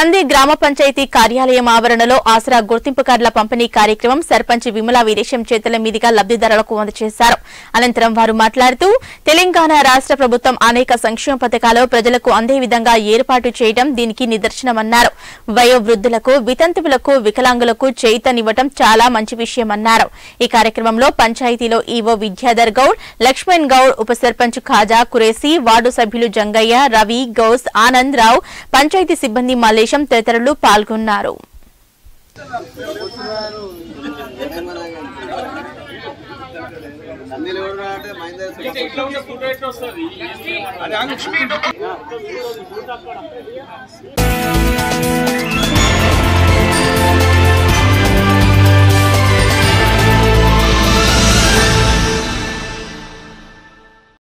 కంది గ్రామ పంచాయతీ కార్యాలయం ఆవరణలో ఆసరా గుర్తింపు కార్డుల పంపిణీ కార్యక్రమం సర్పంచ్ విమలా వీరేశం చేతుల మీదుగా లబ్దిదారులకు అందజేశారు అనంతరం వారు మాట్లాడుతూ తెలంగాణ రాష్ట్ర ప్రభుత్వం అనేక సంక్షేమ పథకాలు ప్రజలకు అందే విధంగా ఏర్పాటు చేయడం దీనికి నిదర్శనమన్నారు వయోవృద్ధులకు వితంతువులకు వికలాంగులకు చేయితనివ్వటం చాలా మంచి విషయమన్నారు ఈ కార్యక్రమంలో పంచాయతీలో ఈవో విద్యాధర్ గౌడ్ లక్ష్మణ్ గౌడ్ ఉప సర్పంచ్ ఖాజా కురేసి వార్డు సభ్యులు జంగయ్య రవి గౌస్ ఆనంద్ రావు పంచాయతీ సిబ్బంది మల్లేశం తదితరులు పాల్గొన్నారు అన్ని ఎవరు అంటే మహేందర్ ఇట్లా ఉంటే ఫోటో ఎట్లా వస్తుంది అది ఆగు.